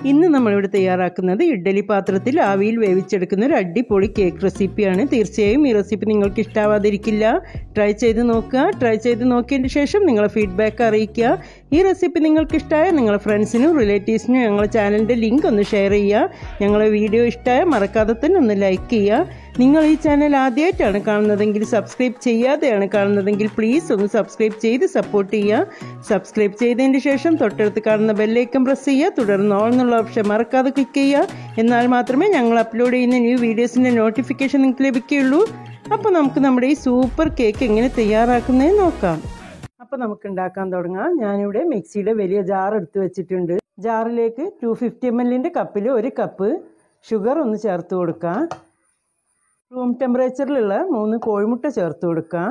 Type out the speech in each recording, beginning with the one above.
ഇന്ന് നമ്മളിവിടെ തയ്യാറാക്കുന്നത് ഇഡ്ഡലി പാത്രത്തിൽ ആവിയിൽ വേവിച്ചെടുക്കുന്ന ഒരു അടിപൊളി കേക്ക് റെസിപ്പിയാണ് തീർച്ചയായും ഈ റെസിപ്പി നിങ്ങൾക്ക് ഇഷ്ടാവാതിരിക്കില്ല ട്രൈ ചെയ്ത് നോക്കുക ട്രൈ ചെയ്ത് നോക്കിയതിന് ശേഷം നിങ്ങളെ ഫീഡ്ബാക്ക് അറിയിക്കുക ഈ റെസിപ്പി നിങ്ങൾക്ക് ഇഷ്ടമായ നിങ്ങളെ ഫ്രണ്ട്സിനും റിലേറ്റീവ്സിനും ഞങ്ങളുടെ ചാനലിൻ്റെ ലിങ്ക് ഒന്ന് ഷെയർ ചെയ്യുക ഞങ്ങളെ വീഡിയോ ഇഷ്ടമായ മറക്കാതെ തന്നെ ഒന്ന് ലൈക്ക് ചെയ്യുക നിങ്ങൾ ഈ ചാനൽ ആദ്യമായിട്ടാണ് കാണുന്നതെങ്കിൽ സബ്സ്ക്രൈബ് ചെയ്യാതെയാണ് കാണുന്നതെങ്കിൽ പ്ലീസ് ഒന്ന് സബ്സ്ക്രൈബ് ചെയ്ത് സപ്പോർട്ട് ചെയ്യുക സബ്സ്ക്രൈബ് ചെയ്തതിന് ശേഷം തൊട്ടടുത്ത് കാണുന്ന ബെല്ലൈക്കൻ പ്രസ് ചെയ്യുക തുടർന്ന് ഓൾ എന്നുള്ള ഓപ്ഷൻ മറക്കാതെ ക്ലിക്ക് ചെയ്യുക എന്നാൽ മാത്രമേ ഞങ്ങൾ അപ്ലോഡ് ചെയ്യുന്ന ന്യൂ വീഡിയോസിൻ്റെ നോട്ടിഫിക്കേഷൻ നിങ്ങൾക്ക് ലഭിക്കുകയുള്ളൂ അപ്പോൾ നമുക്ക് നമ്മുടെ ഈ സൂപ്പർ കേക്ക് എങ്ങനെ തയ്യാറാക്കുന്നതെന്ന് നോക്കാം അപ്പോൾ നമുക്ക് ഉണ്ടാക്കാൻ തുടങ്ങാം ഞാനിവിടെ മിക്സിയുടെ വലിയ ജാർ എടുത്ത് വെച്ചിട്ടുണ്ട് ജാറിലേക്ക് ടു ഫിഫ്റ്റി എം എല്ലിൻ്റെ കപ്പിൽ ഒരു കപ്പ് ഷുഗർ ഒന്ന് ചേർത്ത് കൊടുക്കാം റൂം ടെമ്പറേച്ചറിലുള്ള മൂന്ന് കോഴിമുട്ട ചേർത്ത് കൊടുക്കാം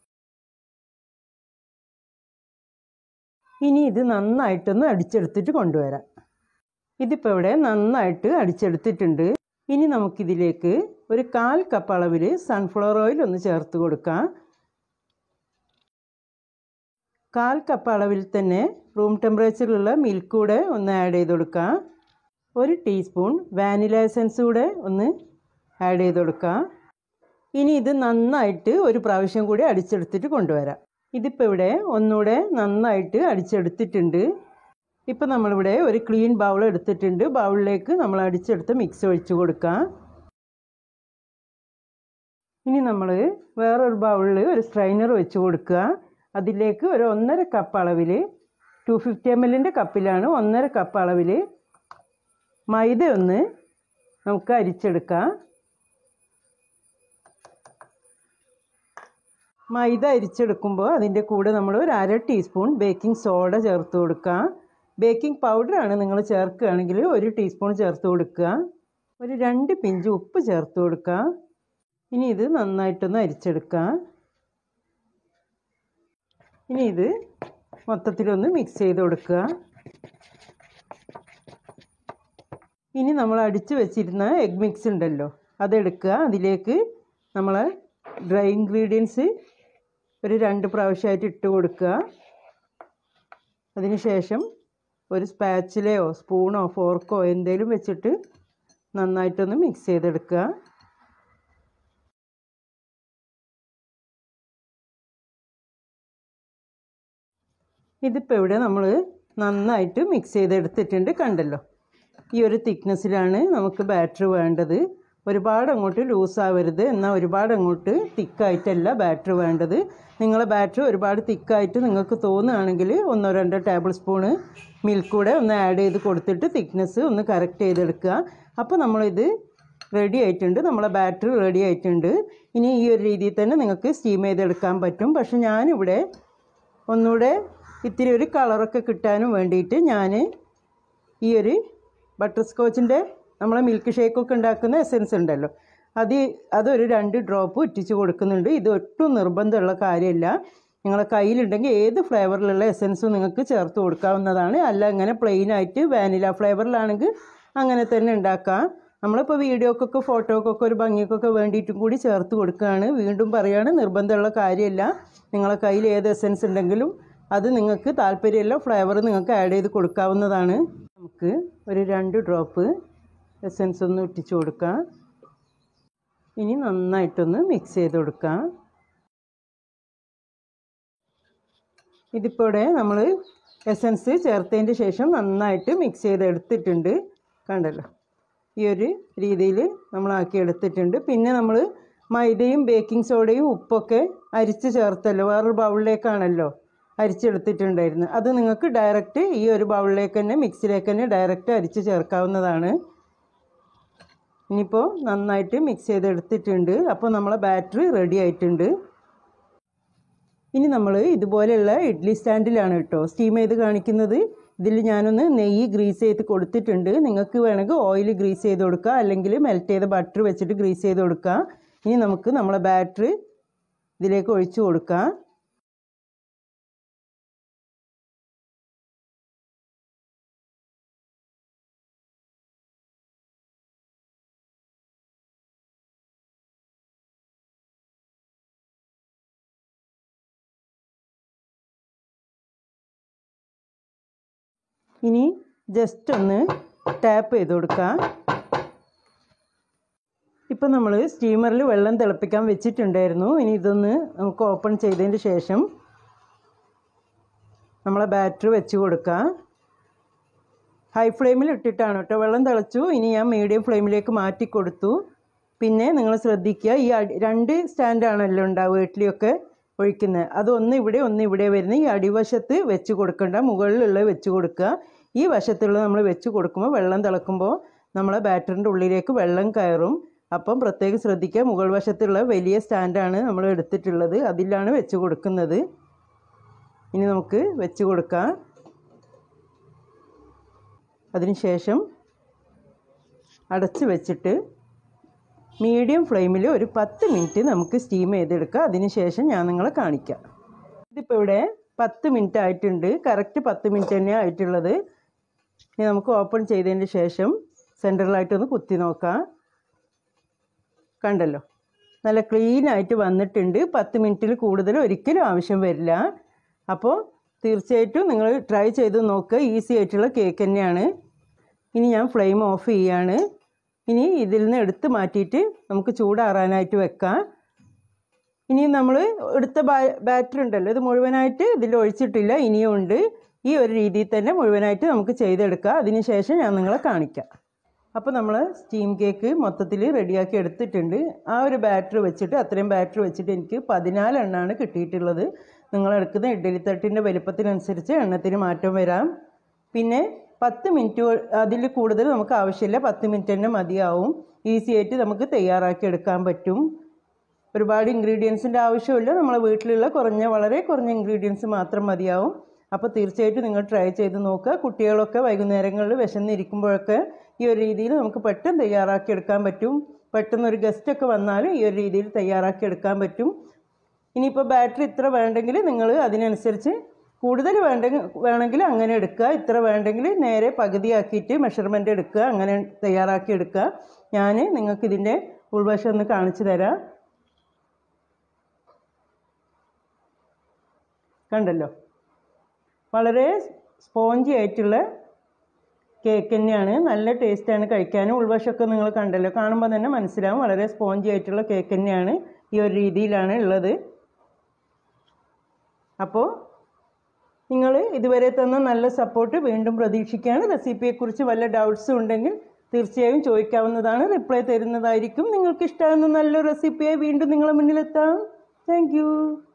ഇനി ഇത് നന്നായിട്ടൊന്ന് അടിച്ചെടുത്തിട്ട് കൊണ്ടുവരാം ഇതിപ്പോൾ ഇവിടെ നന്നായിട്ട് അടിച്ചെടുത്തിട്ടുണ്ട് ഇനി നമുക്കിതിലേക്ക് ഒരു കാൽ കപ്പ് അളവിൽ സൺഫ്ലവർ ഓയിൽ ഒന്ന് ചേർത്ത് കൊടുക്കാം കാൽ കപ്പ് അളവിൽ തന്നെ റൂം ടെമ്പറേച്ചറിലുള്ള മിൽക്ക് കൂടെ ഒന്ന് ആഡ് ചെയ്ത് കൊടുക്കാം ഒരു ടീസ്പൂൺ വാനില എസൻസ് കൂടെ ഒന്ന് ആഡ് ചെയ്ത് കൊടുക്കാം ഇനി ഇത് നന്നായിട്ട് ഒരു പ്രാവശ്യം കൂടി അടിച്ചെടുത്തിട്ട് കൊണ്ടുവരാം ഇതിപ്പോൾ ഇവിടെ ഒന്നുകൂടെ നന്നായിട്ട് അടിച്ചെടുത്തിട്ടുണ്ട് ഇപ്പോൾ നമ്മളിവിടെ ഒരു ക്ലീൻ ബൗൾ എടുത്തിട്ടുണ്ട് ബൗളിലേക്ക് നമ്മൾ അടിച്ചെടുത്ത് മിക്സ് ഒഴിച്ച് കൊടുക്കാം ഇനി നമ്മൾ വേറൊരു ബൗളിൽ ഒരു സ്ട്രൈനർ വെച്ച് കൊടുക്കുക അതിലേക്ക് ഒരു ഒന്നര കപ്പ് അളവിൽ ടു ഫിഫ്റ്റി എം എല്ലിൻ്റെ കപ്പിലാണ് ഒന്നര കപ്പ് അളവിൽ മൈദ ഒന്ന് നമുക്ക് അരിച്ചെടുക്കാം മൈദ അരിച്ചെടുക്കുമ്പോൾ അതിൻ്റെ കൂടെ നമ്മൾ ഒരു അര ടീസ്പൂൺ ബേക്കിംഗ് സോഡ ചേർത്ത് കൊടുക്കാം ബേക്കിംഗ് പൗഡറാണ് നിങ്ങൾ ചേർക്കുകയാണെങ്കിൽ ഒരു ടീസ്പൂൺ ചേർത്ത് കൊടുക്കുക ഒരു രണ്ട് പിഞ്ച് ഉപ്പ് ചേർത്ത് കൊടുക്കുക ഇനി ഇത് നന്നായിട്ടൊന്ന് അരിച്ചെടുക്കാം ഇനി ഇത് മൊത്തത്തിലൊന്ന് മിക്സ് ചെയ്ത് കൊടുക്കുക ഇനി നമ്മൾ അടിച്ച് വെച്ചിരുന്ന എഗ് മിക്സ് ഉണ്ടല്ലോ അതെടുക്കുക അതിലേക്ക് നമ്മൾ ഡ്രൈ ഇൻഗ്രീഡിയൻസ് ഒരു രണ്ട് പ്രാവശ്യമായിട്ട് ഇട്ട് കൊടുക്കുക അതിനുശേഷം ഒരു സ്പാച്ചിലയോ സ്പൂണോ ഫോർക്കോ എന്തെങ്കിലും വെച്ചിട്ട് നന്നായിട്ടൊന്ന് മിക്സ് ചെയ്തെടുക്കുക ഇതിപ്പോൾ ഇവിടെ നമ്മൾ നന്നായിട്ട് മിക്സ് ചെയ്തെടുത്തിട്ടുണ്ട് കണ്ടല്ലോ ഈ ഒരു തിക്നെസ്സിലാണ് നമുക്ക് ബാറ്റർ വേണ്ടത് ഒരുപാട് അങ്ങോട്ട് ലൂസ് ആവരുത് എന്നാൽ ഒരുപാട് അങ്ങോട്ട് തിക്കായിട്ടല്ല ബാറ്റർ വേണ്ടത് നിങ്ങളെ ബാറ്റർ ഒരുപാട് തിക്കായിട്ട് നിങ്ങൾക്ക് തോന്നുകയാണെങ്കിൽ ഒന്നോ രണ്ടോ ടേബിൾ സ്പൂണ് മിൽക്ക് കൂടെ ഒന്ന് ആഡ് ചെയ്ത് കൊടുത്തിട്ട് തിക്നെസ് ഒന്ന് കറക്റ്റ് ചെയ്തെടുക്കുക അപ്പോൾ നമ്മളിത് റെഡി ആയിട്ടുണ്ട് നമ്മളെ ബാറ്റർ റെഡി ആയിട്ടുണ്ട് ഇനി ഈ ഒരു രീതിയിൽ തന്നെ നിങ്ങൾക്ക് സ്റ്റീം ചെയ്തെടുക്കാൻ പറ്റും പക്ഷെ ഞാനിവിടെ ഒന്നുകൂടെ ഇത്തിരി ഒരു കളറൊക്കെ കിട്ടാനും വേണ്ടിയിട്ട് ഞാൻ ഈ ഒരു ബട്ടർ സ്കോച്ചിൻ്റെ നമ്മളെ മിൽക്ക് ഷേക്കൊക്കെ ഉണ്ടാക്കുന്ന എസെൻസ് ഉണ്ടല്ലോ അത് അതൊരു രണ്ട് ഡ്രോപ്പ് ഇറ്റിച്ച് കൊടുക്കുന്നുണ്ട് ഇത് ഒട്ടും നിർബന്ധമുള്ള കാര്യമില്ല നിങ്ങളെ കയ്യിലുണ്ടെങ്കിൽ ഏത് ഫ്ലേവറിലുള്ള എസെൻസും നിങ്ങൾക്ക് ചേർത്ത് കൊടുക്കാവുന്നതാണ് അല്ല ഇങ്ങനെ പ്ലെയിൻ ആയിട്ട് വാനില ഫ്ലേവറിലാണെങ്കിൽ അങ്ങനെ തന്നെ ഉണ്ടാക്കാം നമ്മളിപ്പോൾ വീഡിയോക്കൊക്കെ ഫോട്ടോക്കൊക്കെ ഒരു ഭംഗിക്കൊക്കെ വേണ്ടിയിട്ടും കൂടി ചേർത്ത് കൊടുക്കുകയാണ് വീണ്ടും പറയുകയാണ് നിർബന്ധമുള്ള കാര്യമില്ല നിങ്ങളെ കയ്യിൽ ഏത് എസെൻസ് ഉണ്ടെങ്കിലും അത് നിങ്ങൾക്ക് താല്പര്യമുള്ള ഫ്ലേവർ നിങ്ങൾക്ക് ആഡ് ചെയ്ത് കൊടുക്കാവുന്നതാണ് നമുക്ക് ഒരു രണ്ട് ഡ്രോപ്പ് എസെൻസ് ഒന്ന് ഇട്ടിച്ച് കൊടുക്കാം ഇനി നന്നായിട്ടൊന്ന് മിക്സ് ചെയ്ത് കൊടുക്കാം ഇതിപ്പോൾ ഇവിടെ നമ്മൾ എസെൻസ് ചേർത്തതിൻ്റെ ശേഷം നന്നായിട്ട് മിക്സ് ചെയ്ത് എടുത്തിട്ടുണ്ട് കണ്ടല്ലോ ഈ ഒരു രീതിയിൽ നമ്മളാക്കി എടുത്തിട്ടുണ്ട് പിന്നെ നമ്മൾ മൈദയും ബേക്കിംഗ് സോഡയും ഉപ്പൊക്കെ അരിച്ച് ചേർത്തല്ലോ വേറൊരു ബൗളിലേക്കാണല്ലോ അരിച്ചെടുത്തിട്ടുണ്ടായിരുന്നു അത് നിങ്ങൾക്ക് ഡയറക്റ്റ് ഈ ഒരു ബൗളിലേക്ക് തന്നെ മിക്സിലേക്ക് തന്നെ ഡയറക്റ്റ് അരിച്ച് ചേർക്കാവുന്നതാണ് ഇനിയിപ്പോൾ നന്നായിട്ട് മിക്സ് ചെയ്തെടുത്തിട്ടുണ്ട് അപ്പോൾ നമ്മളെ ബാറ്ററി റെഡി ആയിട്ടുണ്ട് ഇനി നമ്മൾ ഇതുപോലെയുള്ള ഇഡ്ഡലി സ്റ്റാൻഡിലാണ് കേട്ടോ സ്റ്റീം ചെയ്ത് കാണിക്കുന്നത് ഇതിൽ ഞാനൊന്ന് നെയ്യ് ഗ്രീസ് ചെയ്ത് കൊടുത്തിട്ടുണ്ട് നിങ്ങൾക്ക് വേണമെങ്കിൽ ഓയിൽ ഗ്രീസ് ചെയ്ത് കൊടുക്കുക അല്ലെങ്കിൽ മെൽറ്റ് ചെയ്ത ബട്ടർ വെച്ചിട്ട് ഗ്രീസ് ചെയ്ത് കൊടുക്കുക ഇനി നമുക്ക് നമ്മളെ ബാറ്ററി ഇതിലേക്ക് ഒഴിച്ചു കൊടുക്കാം ഇനി ജസ്റ്റ് ഒന്ന് ടാപ്പ് ചെയ്ത് കൊടുക്കാം ഇപ്പം നമ്മൾ സ്റ്റീമറിൽ വെള്ളം തിളപ്പിക്കാൻ വെച്ചിട്ടുണ്ടായിരുന്നു ഇനി ഇതൊന്ന് നമുക്ക് ഓപ്പൺ ചെയ്തതിന് ശേഷം നമ്മളെ ബാറ്ററി വെച്ച് കൊടുക്കാം ഹൈ ഫ്ലെയിമിൽ ഇട്ടിട്ടാണ് കേട്ടോ വെള്ളം തിളച്ചു ഇനി ഞാൻ മീഡിയം ഫ്ലെയിമിലേക്ക് മാറ്റി കൊടുത്തു പിന്നെ നിങ്ങൾ ശ്രദ്ധിക്കുക ഈ അടി രണ്ട് സ്റ്റാൻഡാണല്ലോ ഉണ്ടാവുക ഇഡ്ഡലിയൊക്കെ ഒഴിക്കുന്നത് അതൊന്ന് ഇവിടെ ഒന്ന് ഇവിടെ വരുന്ന ഈ അടിവശത്ത് വെച്ച് കൊടുക്കണ്ട മുകളിലുള്ള വെച്ച് കൊടുക്കുക ഈ വശത്തുള്ള നമ്മൾ വെച്ച് കൊടുക്കുമ്പോൾ വെള്ളം തിളക്കുമ്പോൾ നമ്മളെ ബാറ്ററിൻ്റെ ഉള്ളിലേക്ക് വെള്ളം കയറും അപ്പം പ്രത്യേകം ശ്രദ്ധിക്കുക മുകൾ വശത്തുള്ള വലിയ സ്റ്റാൻഡാണ് നമ്മൾ എടുത്തിട്ടുള്ളത് അതിലാണ് വെച്ച് കൊടുക്കുന്നത് ഇനി നമുക്ക് വെച്ച് കൊടുക്കാം അതിനുശേഷം അടച്ച് വെച്ചിട്ട് മീഡിയം ഫ്ലെയിമിൽ ഒരു പത്ത് മിനിറ്റ് നമുക്ക് സ്റ്റീം ചെയ്തെടുക്കാം അതിനുശേഷം ഞാൻ നിങ്ങളെ കാണിക്കാം ഇതിപ്പോൾ ഇവിടെ പത്ത് മിനിറ്റ് ആയിട്ടുണ്ട് കറക്റ്റ് പത്ത് മിനിറ്റ് തന്നെയാണ് ആയിട്ടുള്ളത് ഇനി നമുക്ക് ഓപ്പൺ ചെയ്തതിന് ശേഷം സെൻറ്ററിലായിട്ടൊന്ന് കുത്തി നോക്കാം കണ്ടല്ലോ നല്ല ക്ലീൻ ആയിട്ട് വന്നിട്ടുണ്ട് പത്ത് മിനിറ്റിൽ കൂടുതൽ ഒരിക്കലും ആവശ്യം വരില്ല അപ്പോൾ തീർച്ചയായിട്ടും നിങ്ങൾ ട്രൈ ചെയ്ത് നോക്കുക ഈസി ആയിട്ടുള്ള കേക്ക് തന്നെയാണ് ഇനി ഞാൻ ഫ്ലെയിം ഓഫ് ചെയ്യാണ് ഇനി ഇതിൽ നിന്ന് എടുത്ത് മാറ്റിയിട്ട് നമുക്ക് ചൂടാറാനായിട്ട് വെക്കാം ഇനി നമ്മൾ എടുത്ത ബാറ്റർ ഉണ്ടല്ലോ ഇത് മുഴുവനായിട്ട് ഇതിൽ ഒഴിച്ചിട്ടില്ല ഇനിയും ഉണ്ട് ഈ ഒരു രീതിയിൽ തന്നെ മുഴുവനായിട്ട് നമുക്ക് ചെയ്തെടുക്കാം അതിനുശേഷം ഞാൻ നിങ്ങളെ കാണിക്കാം അപ്പോൾ നമ്മൾ സ്റ്റീം കേക്ക് മൊത്തത്തിൽ റെഡിയാക്കി എടുത്തിട്ടുണ്ട് ആ ഒരു ബാറ്റർ വെച്ചിട്ട് അത്രയും ബാറ്റർ വെച്ചിട്ട് എനിക്ക് പതിനാല് എണ്ണമാണ് കിട്ടിയിട്ടുള്ളത് നിങ്ങൾ എടുക്കുന്ന ഇഡ്ഡലി തട്ടിൻ്റെ വലിപ്പത്തിനനുസരിച്ച് എണ്ണത്തിന് മാറ്റം വരാം പിന്നെ പത്ത് മിനിറ്റ് അതിൽ കൂടുതൽ നമുക്ക് ആവശ്യമില്ല പത്ത് മിനിറ്റ് തന്നെ മതിയാവും ഈസി ആയിട്ട് നമുക്ക് തയ്യാറാക്കി എടുക്കാൻ പറ്റും ഒരുപാട് ഇൻഗ്രീഡിയൻസിൻ്റെ ആവശ്യമില്ല നമ്മളെ വീട്ടിലുള്ള കുറഞ്ഞ വളരെ കുറഞ്ഞ ഇൻഗ്രീഡിയൻസ് മാത്രം മതിയാവും അപ്പോൾ തീർച്ചയായിട്ടും നിങ്ങൾ ട്രൈ ചെയ്ത് നോക്കുക കുട്ടികളൊക്കെ വൈകുന്നേരങ്ങളിൽ വിശന്നിരിക്കുമ്പോഴൊക്കെ ഈ ഒരു രീതിയിൽ നമുക്ക് പെട്ടെന്ന് തയ്യാറാക്കി എടുക്കാൻ പറ്റും പെട്ടെന്ന് ഒരു ഗസ്റ്റൊക്കെ വന്നാലും ഈ ഒരു രീതിയിൽ തയ്യാറാക്കി എടുക്കാൻ പറ്റും ഇനിയിപ്പോൾ ബാറ്ററി ഇത്ര വേണ്ടെങ്കിൽ നിങ്ങൾ അതിനനുസരിച്ച് കൂടുതൽ വേണ്ടെങ്കിൽ വേണമെങ്കിൽ അങ്ങനെ എടുക്കുക ഇത്ര വേണ്ടെങ്കിൽ നേരെ പകുതിയാക്കിയിട്ട് മെഷർമെൻ്റ് എടുക്കുക അങ്ങനെ തയ്യാറാക്കി എടുക്കുക ഞാൻ നിങ്ങൾക്ക് ഇതിൻ്റെ ഉൾവശം ഒന്ന് കാണിച്ചു തരാം കണ്ടല്ലോ വളരെ സ്പോഞ്ചി ആയിട്ടുള്ള കേക്ക് തന്നെയാണ് നല്ല ടേസ്റ്റാണ് കഴിക്കാനും ഉൾവശമൊക്കെ നിങ്ങൾ കണ്ടല്ലോ കാണുമ്പോൾ തന്നെ മനസ്സിലാവും വളരെ സ്പോഞ്ചി ആയിട്ടുള്ള കേക്ക് തന്നെയാണ് ഈ ഒരു രീതിയിലാണ് ഉള്ളത് അപ്പോൾ നിങ്ങൾ ഇതുവരെ തന്ന നല്ല സപ്പോർട്ട് വീണ്ടും പ്രതീക്ഷിക്കുകയാണ് റെസിപ്പിയെക്കുറിച്ച് വല്ല ഡൗട്ട്സും ഉണ്ടെങ്കിൽ തീർച്ചയായും ചോദിക്കാവുന്നതാണ് റിപ്ലൈ തരുന്നതായിരിക്കും നിങ്ങൾക്ക് ഇഷ്ടമാകുന്ന നല്ലൊരു റെസിപ്പിയായി വീണ്ടും നിങ്ങളുടെ മുന്നിലെത്താം താങ്ക്